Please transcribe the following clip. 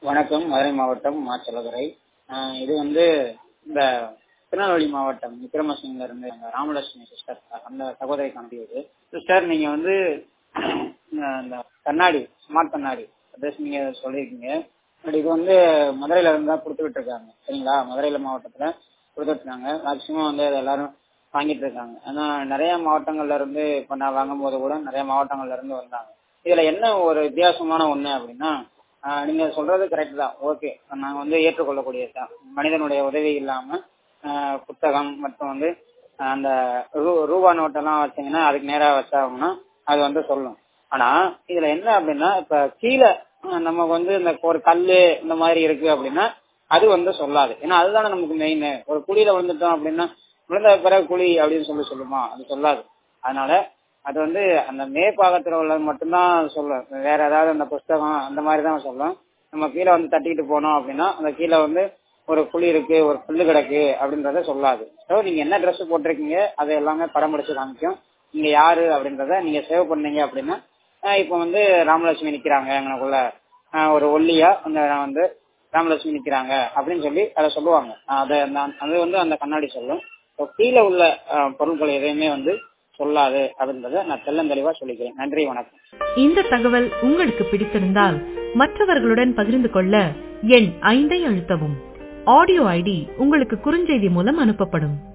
வணக்கம் மதுரை மாவட்டம் மாச்சலதுரை ஆஹ் இது வந்து இந்த திருநெல்வேலி மாவட்டம் விக்ரமசிங்ல இருந்து அந்த ராமலட்சுமி சிஸ்டர் அந்த சகோதரி காண்பியது சிஸ்டர் நீங்க வந்து ஆஹ் இந்த கண்ணாடி ஸ்மார்ட் கண்ணாடி அட்ரஸ் நீங்க சொல்லியிருக்கீங்க பட் இது வந்து மதுரையில இருந்து தான் கொடுத்துட்டு இருக்காங்க சரிங்களா மதுரையில மாவட்டத்துல கொடுத்துட்டு இருக்காங்க மேக்சிமம் வந்து அது எல்லாரும் வாங்கிட்டு இருக்காங்க ஆனா நிறைய மாவட்டங்கள்ல இருந்து இப்ப நான் வாங்கும் போது கூட நிறைய மாவட்டங்கள்ல இருந்து வந்தாங்க இதுல என்ன ஒரு வித்தியாசமான ஒண்ணு அப்படின்னா ஆஹ் நீங்க சொல்றது கரெக்ட் தான் ஓகே நாங்க வந்து ஏற்றுக்கொள்ளக்கூடியது தான் மனிதனுடைய உதவி இல்லாம ஆஹ் புத்தகம் மற்றும் வந்து ஆஹ் அந்த ரூ- ரூபா நோட்டெல்லாம் வச்சீங்கன்னா அதுக்கு நேரா வச்சாங்கன்னா அது வந்து சொல்லும் ஆனா இதுல என்ன அப்படின்னா இப்ப கீழே ஆஹ் நமக்கு வந்து இந்த ஒரு கல்லு இந்த மாதிரி இருக்கு அப்படின்னா அது வந்து சொல்லாது ஏன்னா அதுதானே நமக்கு மெயின் ஒரு குழியில விழுந்துட்டோம் அப்படின்னா விழுந்த பிறகு குழி அப்படின்னு சொல்லி சொல்லுமா அது சொல்லாது அதனால அது வந்து அந்த மேற்பாகத்துல உள்ளது மட்டும்தான் சொல்லும் வேற ஏதாவது அந்த புஸ்தகம் அந்த மாதிரி தான் சொல்லும் நம்ம கீழே வந்து தட்டிக்கிட்டு போனோம் அப்படின்னா அந்த கீழே வந்து ஒரு குழி இருக்கு ஒரு புல்லு கிடக்கு அப்படின்றத சொல்லாது ஸோ நீங்க என்ன Dress போட்டிருக்கீங்க அது எல்லாமே படம் பிடிச்சு காமிக்கும் நீங்க யாரு அப்படின்றத நீங்க சேவ் பண்ணீங்க அப்படின்னா ஆஹ் இப்போ வந்து ராமலட்சுமி நிக்கிறாங்க எங்களுக்குள்ள ஆஹ் ஒரு ஒல்லியா அந்த நான் வந்து ராமலட்சுமி நிக்கிறாங்க அப்படின்னு சொல்லி அதை சொல்லுவாங்க ஆஹ் அதை அந்த- அது வந்து அந்த கண்ணாடி சொல்லும் So, கீழே உள்ள ஆஹ் பொருட்கள் எதையுமே வந்து சொல்லாது அப்படின்றத நான் தெள்ளந்தெளிவா சொல்லிக்கிறேன் நன்றி வணக்கம் இந்த தகவல் உங்களுக்கு பிடித்திருந்தால் மற்றவர்களுடன் பகிர்ந்து கொள்ள எண் ஐந்தை அழுத்தவும் ஆடியோ ஐடி உங்களுக்கு குறுஞ்செய்தி மூலம் அனுப்பப்படும்